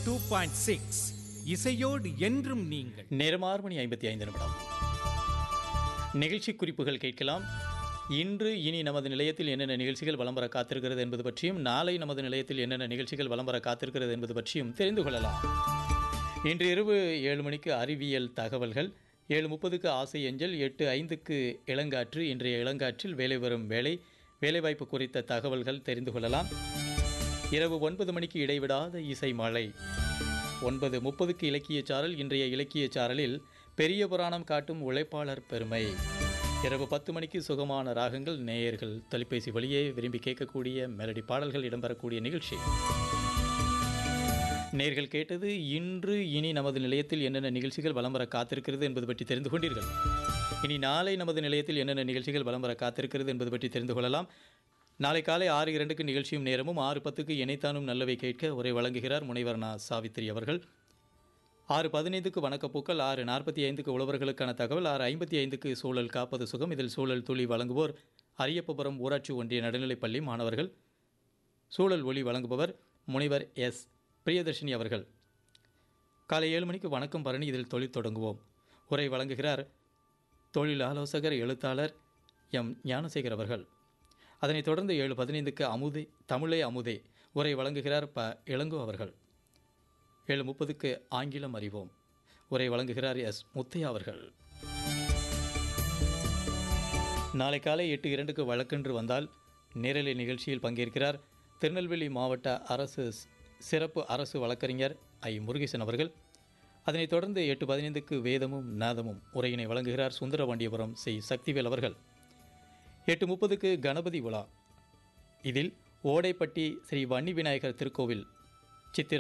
two point six இசையோடு என்றும் நீங்கள் நேரம் ஆறு மணி ஐம்பத்தி ஐந்து நிமிடம் நிகழ்ச்சி குறிப்புகள் கேட்கலாம் இன்று இனி நமது நிலையத்தில் என்னென்ன நிகழ்ச்சிகள் வலம் வர காத்திருக்கிறது என்பது பற்றியும் நாளை நமது நிலையத்தில் என்னென்ன நிகழ்ச்சிகள் வலம் வர காத்திருக்கிறது என்பது பற்றியும் தெரிந்து கொள்ளலாம் இன்று இரவு ஏழு மணிக்கு அறிவியல் தகவல்கள் ஏழு முப்பதுக்கு ஆசை அஞ்சல் எட்டு ஐந்துக்கு இளங்காற்று இன்றைய இளங்காற்றில் வேலை வரும் வேலை வேலைவாய்ப்பு குறித்த தகவல்கள் தெரிந்து கொள்ளலாம் இரவு ஒன்பது மணிக்கு இடைவிடாத இசை மழை ஒன்பது முப்பதுக்கு இலக்கிய சாரல் இன்றைய இலக்கிய சாரலில் பெரிய புராணம் காட்டும் உழைப்பாளர் பெருமை இரவு பத்து மணிக்கு சுகமான ராகங்கள் நேயர்கள் தொலைபேசி வழியே விரும்பி கேட்கக்கூடிய மெலடி பாடல்கள் இடம்பெறக்கூடிய நிகழ்ச்சி நேர்கள் கேட்டது இன்று இனி நமது நிலையத்தில் என்னென்ன நிகழ்ச்சிகள் வலம் வர காத்திருக்கிறது என்பது பற்றி தெரிந்து கொண்டீர்கள் இனி நாளை நமது நிலையத்தில் என்னென்ன நிகழ்ச்சிகள் வலம் வர காத்திருக்கிறது என்பது பற்றி தெரிந்து கொள்ளலாம் நாளை காலை ஆறு இரண்டுக்கு நிகழ்ச்சியும் நேரமும் ஆறு பத்துக்கு இணைத்தானும் நல்லவை கேட்க உரை வழங்குகிறார் முனைவர் நா சாவித்திரி அவர்கள் ஆறு பதினைந்துக்கு வணக்கப்பூக்கள் ஆறு நாற்பத்தி ஐந்துக்கு உழவர்களுக்கான தகவல் ஆறு ஐம்பத்தி ஐந்துக்கு சூழல் காப்பது சுகம் இதில் சூழல் துளி வழங்குவோர் அரியப்பபுரம் ஊராட்சி ஒன்றிய நடுநிலைப்பள்ளி மாணவர்கள் சூழல் ஒளி வழங்குபவர் முனைவர் எஸ் பிரியதர்ஷினி அவர்கள் காலை ஏழு மணிக்கு வணக்கம் பரணி இதில் தொழில் தொடங்குவோம் உரை வழங்குகிறார் தொழில் ஆலோசகர் எழுத்தாளர் எம் ஞானசேகர் அவர்கள் அதனைத் தொடர்ந்து ஏழு பதினைந்துக்கு அமுதே தமிழே அமுதே உரை வழங்குகிறார் ப இளங்கோ அவர்கள் ஏழு முப்பதுக்கு ஆங்கிலம் அறிவோம் உரை வழங்குகிறார் எஸ் முத்தையா அவர்கள் நாளை காலை எட்டு இரண்டுக்கு வழக்கென்று வந்தால் நேரலை நிகழ்ச்சியில் பங்கேற்கிறார் திருநெல்வேலி மாவட்ட அரசு ஸ்- சிறப்பு அரசு வழக்கறிஞர் ஐ முருகேசன் அவர்கள் அதனைத் தொடர்ந்து எட்டு பதினைந்துக்கு வேதமும் நாதமும் உரையினை வழங்குகிறார் சுந்தரபாண்டியபுரம் சி சக்திவேல் அவர்கள் எட்டு முப்பதுக்கு கணபதி விழா இதில் ஓடைப்பட்டி ஸ்ரீ வன்னி விநாயகர் திருக்கோவில் சித்திர